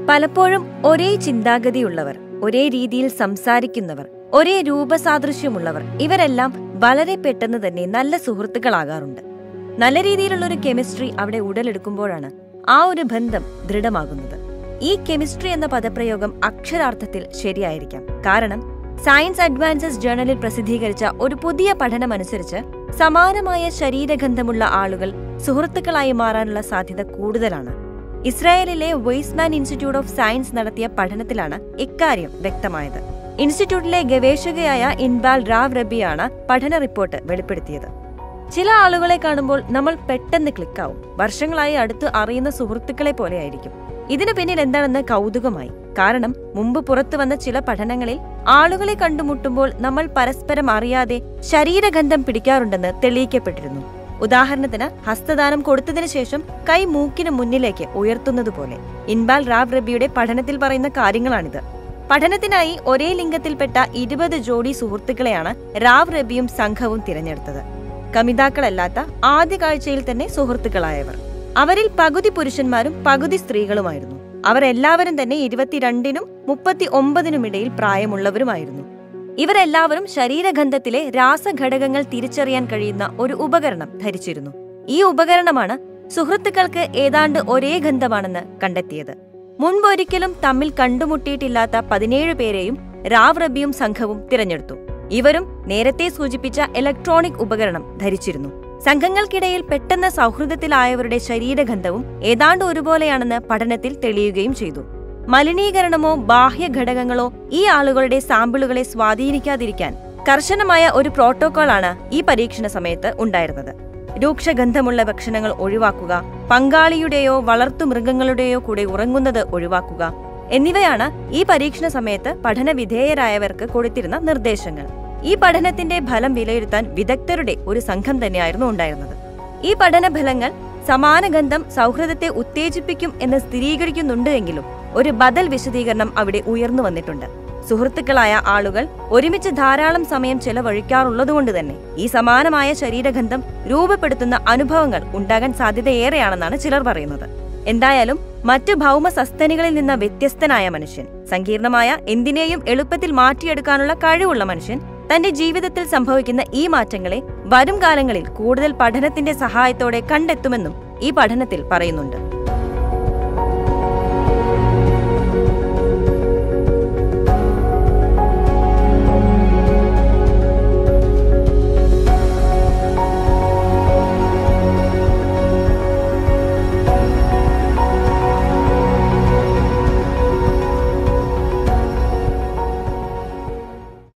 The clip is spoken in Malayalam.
പലപ്പോഴും ഒരേ ചിന്താഗതിയുള്ളവർ ഒരേ രീതിയിൽ സംസാരിക്കുന്നവർ ഒരേ രൂപസാദൃശ്യമുള്ളവർ ഇവരെല്ലാം വളരെ പെട്ടെന്ന് തന്നെ നല്ല സുഹൃത്തുക്കളാകാറുണ്ട് നല്ല രീതിയിലുള്ള ഒരു കെമിസ്ട്രി അവിടെ ഉടലെടുക്കുമ്പോഴാണ് ആ ഒരു ബന്ധം ദൃഢമാകുന്നത് ഈ കെമിസ്ട്രി എന്ന പദപ്രയോഗം അക്ഷരാർത്ഥത്തിൽ ശരിയായിരിക്കാം കാരണം സയൻസ് അഡ്വാൻസസ് ജേണലിൽ പ്രസിദ്ധീകരിച്ച ഒരു പുതിയ പഠനമനുസരിച്ച് സമാനമായ ശരീരഗന്ധമുള്ള ആളുകൾ സുഹൃത്തുക്കളായി മാറാനുള്ള സാധ്യത കൂടുതലാണ് ഇസ്രായേലിലെ വെയ്സ്മാൻ ഇൻസ്റ്റിറ്റ്യൂട്ട് ഓഫ് സയൻസ് നടത്തിയ പഠനത്തിലാണ് ഇക്കാര്യം വ്യക്തമായത് ഇൻസ്റ്റിറ്റ്യൂട്ടിലെ ഗവേഷകയായ ഇൻബാൽ റാവ് റബിയാണ് പഠന റിപ്പോർട്ട് വെളിപ്പെടുത്തിയത് ചില ആളുകളെ കാണുമ്പോൾ നമ്മൾ പെട്ടെന്ന് ക്ലിക്കാവും വർഷങ്ങളായി അടുത്ത് അറിയുന്ന സുഹൃത്തുക്കളെ പോലെയായിരിക്കും ഇതിനു പിന്നിൽ എന്താണെന്ന് കൗതുകമായി കാരണം മുമ്പ് പുറത്തു വന്ന ചില പഠനങ്ങളിൽ ആളുകളെ കണ്ടുമുട്ടുമ്പോൾ നമ്മൾ പരസ്പരം അറിയാതെ ശരീരഗന്ധം പിടിക്കാറുണ്ടെന്ന് തെളിയിക്കപ്പെട്ടിരുന്നു ഉദാഹരണത്തിന് ഹസ്തദാനം കൊടുത്തതിനു ശേഷം കൈ മൂക്കിന് മുന്നിലേക്ക് ഉയർത്തുന്നതുപോലെ ഇൻബാൽ റാവ് റബിയുടെ പഠനത്തിൽ പറയുന്ന കാര്യങ്ങളാണിത് പഠനത്തിനായി ഒരേ ലിംഗത്തിൽപ്പെട്ട ഇരുപത് ജോഡി സുഹൃത്തുക്കളെയാണ് റാവ് റബിയും സംഘവും തിരഞ്ഞെടുത്തത് കമിതാക്കളല്ലാത്ത ആദ്യ കാഴ്ചയിൽ തന്നെ സുഹൃത്തുക്കളായവർ അവരിൽ പകുതി പുരുഷന്മാരും പകുതി സ്ത്രീകളുമായിരുന്നു അവർ എല്ലാവരും തന്നെ ഇരുപത്തിരണ്ടിനും മുപ്പത്തി ഒമ്പതിനും ഇടയിൽ പ്രായമുള്ളവരുമായിരുന്നു ഇവരെല്ലാവരും ശരീരഗന്ധത്തിലെ രാസഘടകങ്ങൾ തിരിച്ചറിയാൻ കഴിയുന്ന ഒരു ഉപകരണം ധരിച്ചിരുന്നു ഈ ഉപകരണമാണ് സുഹൃത്തുക്കൾക്ക് ഏതാണ്ട് ഒരേ ഗന്ധമാണെന്ന് കണ്ടെത്തിയത് മുൻപൊരിക്കലും തമ്മിൽ കണ്ടുമുട്ടിയിട്ടില്ലാത്ത പതിനേഴ് പേരെയും റാവ് റബിയും സംഘവും തിരഞ്ഞെടുത്തു ഇവരും നേരത്തെ സൂചിപ്പിച്ച ഇലക്ട്രോണിക് ഉപകരണം ധരിച്ചിരുന്നു സംഘങ്ങൾക്കിടയിൽ പെട്ടെന്ന് സൗഹൃദത്തിലായവരുടെ ശരീരഗന്ധവും ഏതാണ്ട് ഒരുപോലെയാണെന്ന് പഠനത്തിൽ തെളിയുകയും ചെയ്തു മലിനീകരണമോ ബാഹ്യ ഘടകങ്ങളോ ഈ ആളുകളുടെ സാമ്പിളുകളെ സ്വാധീനിക്കാതിരിക്കാൻ കർശനമായ ഒരു പ്രോട്ടോകോളാണ് ഈ പരീക്ഷണ സമയത്ത് ഉണ്ടായിരുന്നത് രൂക്ഷഗന്ധമുള്ള ഭക്ഷണങ്ങൾ ഒഴിവാക്കുക പങ്കാളിയുടെയോ വളർത്തുമൃഗങ്ങളുടെയോ കൂടെ ഉറങ്ങുന്നത് ഒഴിവാക്കുക എന്നിവയാണ് ഈ പരീക്ഷണ സമയത്ത് പഠനവിധേയരായവർക്ക് കൊടുത്തിരുന്ന നിർദ്ദേശങ്ങൾ ഈ പഠനത്തിന്റെ ഫലം വിലയിരുത്താൻ വിദഗ്ധരുടെ ഒരു സംഘം തന്നെയായിരുന്നു ഉണ്ടായിരുന്നത് ഈ പഠന ഫലങ്ങൾ സമാന ഗന്ധം സൗഹൃദത്തെ ഉത്തേജിപ്പിക്കും എന്ന് സ്ഥിരീകരിക്കുന്നുണ്ട് എങ്കിലും ഒരു ബദൽ വിശദീകരണം അവിടെ ഉയർന്നു വന്നിട്ടുണ്ട് സുഹൃത്തുക്കളായ ആളുകൾ ഒരുമിച്ച് ധാരാളം സമയം ചെലവഴിക്കാറുള്ളതുകൊണ്ട് തന്നെ ഈ സമാനമായ ശരീരഗന്ധം രൂപപ്പെടുത്തുന്ന അനുഭവങ്ങൾ ഉണ്ടാകാൻ സാധ്യതയേറെയാണെന്നാണ് ചിലർ പറയുന്നത് എന്തായാലും മറ്റു ഭൗമ സസ്തനികളിൽ നിന്ന് വ്യത്യസ്തനായ മനുഷ്യൻ സങ്കീർണമായ എന്തിനേയും എളുപ്പത്തിൽ മാറ്റിയെടുക്കാനുള്ള കഴിവുള്ള മനുഷ്യൻ തന്റെ ജീവിതത്തിൽ സംഭവിക്കുന്ന ഈ മാറ്റങ്ങളെ വരും കാലങ്ങളിൽ കൂടുതൽ പഠനത്തിന്റെ സഹായത്തോടെ കണ്ടെത്തുമെന്നും ഈ പഠനത്തിൽ പറയുന്നുണ്ട്